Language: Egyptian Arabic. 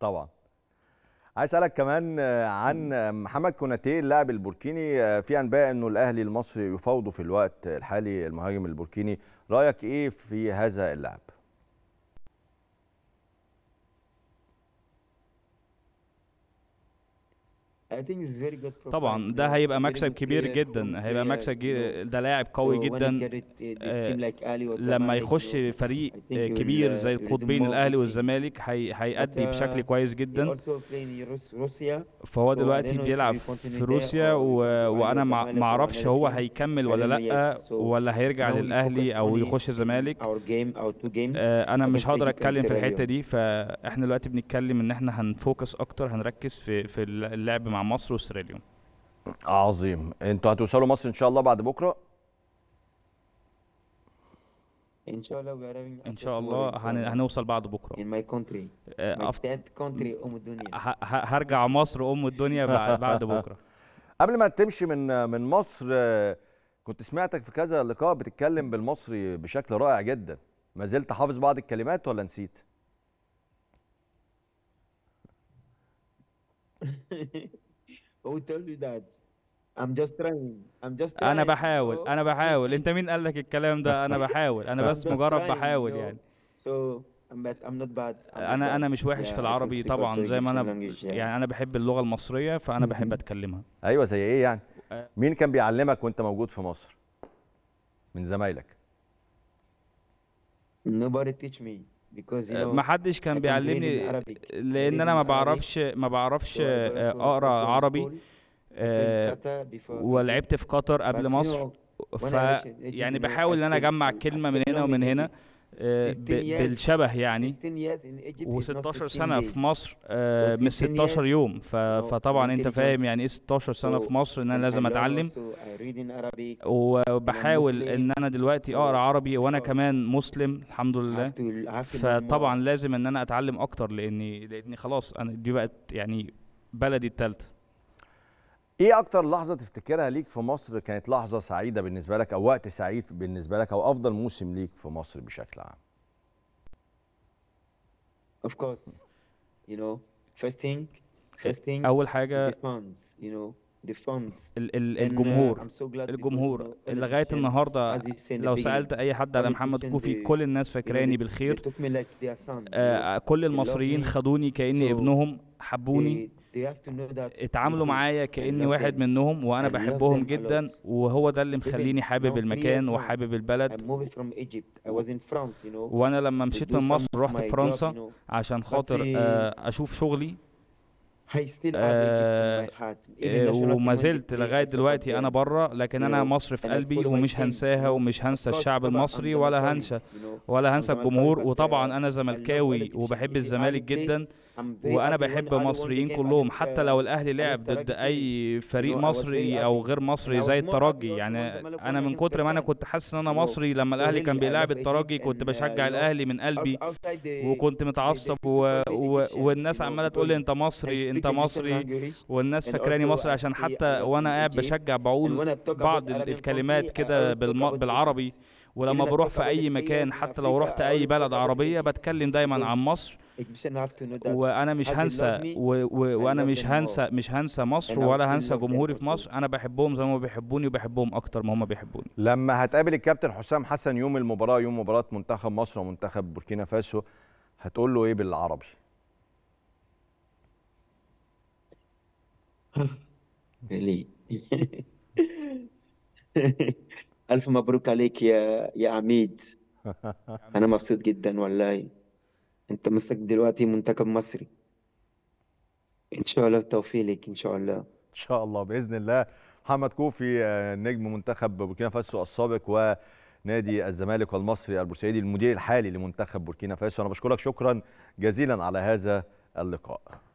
طبعا عايز اسالك كمان عن محمد كوناتي اللاعب البوركيني في انباء انه الاهلي المصري يفاوضه في الوقت الحالي المهاجم البوركيني رايك ايه في هذا اللاعب طبعا ده هيبقى مكسب كبير جدا هيبقى مكسب جي- ده لاعب قوي جدا آه، لما يخش فريق آه، كبير زي القطبين الاهلي والزمالك هي- هيأدي بشكل كويس جدا فهو دلوقتي بيلعب في روسيا و... وانا ما ما اعرفش هو هيكمل ولا لا ولا هيرجع للاهلي او يخش الزمالك آه، انا مش هقدر اتكلم في الحته دي فاحنا دلوقتي بنتكلم ان احنا هنفوكس اكتر هنركز في في اللعب مع مصر واستراليا عظيم انتوا هتوصلوا مصر ان شاء الله بعد بكره ان شاء الله هن... هنوصل بعد بكره in my country آه، my أف- dad country أم الدنيا ه... ه... هرجع مصر ام الدنيا بعد, بعد بكره قبل ما تمشي من من مصر آه، كنت سمعتك في كذا لقاء بتتكلم بالمصري بشكل رائع جدا ما زلت حافظ بعض الكلمات ولا نسيت who told you that I'm just trying I'm just trying انا bro. بحاول انا بحاول انت مين قال لك الكلام ده انا بحاول انا I'm بس just مجرد trying, بحاول bro. يعني so I'm bad I'm not bad I'm not انا انا bad. مش وحش Yeah, في I can العربي speak طبعا also زي ما Egyptian انا language, yeah. يعني انا بحب اللغه المصريه فانا بحب اتكلمها ايوه زي ايه يعني آه. مين كان بيعلمك وانت موجود في مصر من زمايلك nobody teach me because you know ما حدش كان I can't read in بيعلمني Arabic. I لان read انا in ما Arabic, بعرفش ما بعرفش so I آه، also- اقرا also in عربي school. I played آه، kata before Egypt. ولعبت في قطر But قبل you مصر know, ف when I reached Egypt, يعني you know, بحاول I ان انا stayed- اجمع I كلمه stayed من هنا long ومن in هنا Egypt. آه، ب- 16 years. بالشبه يعني 16 years in Egypt is not و16 16 سنه days. في مصر آه، So مش 16 16 يوم ف... know, فطبعا انت فاهم intelligence. يعني ايه 16 سنه So في مصر ان and انا I لازم learn اتعلم also, I read in Arabic. وبحاول Muslim. ان انا دلوقتي So, اقرا عربي وانا of course, كمان مسلم الحمد I لله have to, I have to learn فطبعا more. لازم ان انا اتعلم اكتر لاني لاني خلاص انا دي بقت يعني بلدي التالتة ايه اكتر لحظه تفتكرها ليك في مصر كانت لحظه سعيده بالنسبه لك او وقت سعيد بالنسبه لك او افضل موسم ليك في مصر بشكل عام Of course, you know, first thing, first thing اول is حاجه the funds, you know, the funds. ال ال And, uh, الجمهور I'm so glad because, you الجمهور know, لغايه Egyptian, النهارده as you say in the لو beginning, سالت اي حد على all محمد Egyptian, كوفي they- كل الناس you know, فاكراني they, they بالخير took me like their son. you know. آه، كل المصريين me. خدوني كاني So, اتنهم حبوني They, they have to know that اتعاملوا people معايا I كاني love واحد them. منهم وانا I love بحبهم them a جدا lot. وهو ده اللي Even مخليني حابب now, three المكان years now, وحابب I البلد moved from Egypt. I was in France, you know. وانا لما to مشيت do من some مصر of رحت my job, فرنسا you know. عشان But خاطر uh, آه، اشوف شغلي I still have آه، Egypt in my heart. Even آه، national team وما when they زلت play, لغايه I support دلوقتي انا them. بره لكن you انا know, مصر في and I قلبي follow my ومش teams, هنساها you know. ومش هنسى Of course, الشعب طبعا I'm المصري ولا Zamankari, هنسى you know. ولا I'm هنسى Zamankari, الجمهور but, uh, وطبعا انا I love all زملكاوي Egyptians. وبحب If الزمالك Ahly play, جدا I'm very وانا happy when بحب Ali won the المصريين game كلهم against, حتى uh, لو الاهلي لعب against ضد Taragi اي Tunis. You فريق know, I was very مصري او happy. غير And مصري I was زي more happy الترجي also when يعني Zamalek انا won من against كتر ما انا Berkane. كنت حاسس ان انا You know, مصري لما so الاهلي really كان I بيلعب love الترجي Egypt كنت and, uh, بشجع you know, الاهلي من out- قلبي outside the وكنت they, they متعصب used to و... call me و... Egyptian, you والناس know, عماله تقول لي because انت I مصري speak انت Egyptian مصري language. والناس And فاكراني also مصري I عشان stay a حتى lot وانا in قاعد Egypt. بشجع And بقول when I talk about بعض ال- Arabian الكلمات country, I كده always talk بالم... about بالعربي Egypt. ولما Even I بروح talk في about اي the مكان players in حتى لو Africa, رحت I اي always talk بلد about عربية Egypt. بتكلم دايما عن Because مصر Egyptians have to know that وانا مش as they هنسى love me, و... و... I وانا love مش them هنسى more. مش هنسى مصر And I will ولا still هنسى love them جمهوري في also. مصر انا بحبهم زي ما بيحبوني وبحبهم اكتر ما هم بيحبوني لما هتقابل الكابتن حسام حسن يوم المباراه يوم مباراه منتخب مصر ومنتخب بوركينا فاسو هتقول له ايه بالعربي really ألف مبروك عليك يا يا عميد أنا مبسوط جدا والله أنت مسك دلوقتي منتخب مصري إن شاء الله التوفيق لك إن شاء الله ان شاء الله باذن الله محمد كوفي آه، نجم منتخب بوركينا فاسو السابق ونادي الزمالك والمصري البورسعيدي المدير الحالي لمنتخب بوركينا فاسو انا بشكرك شكرا جزيلا على هذا اللقاء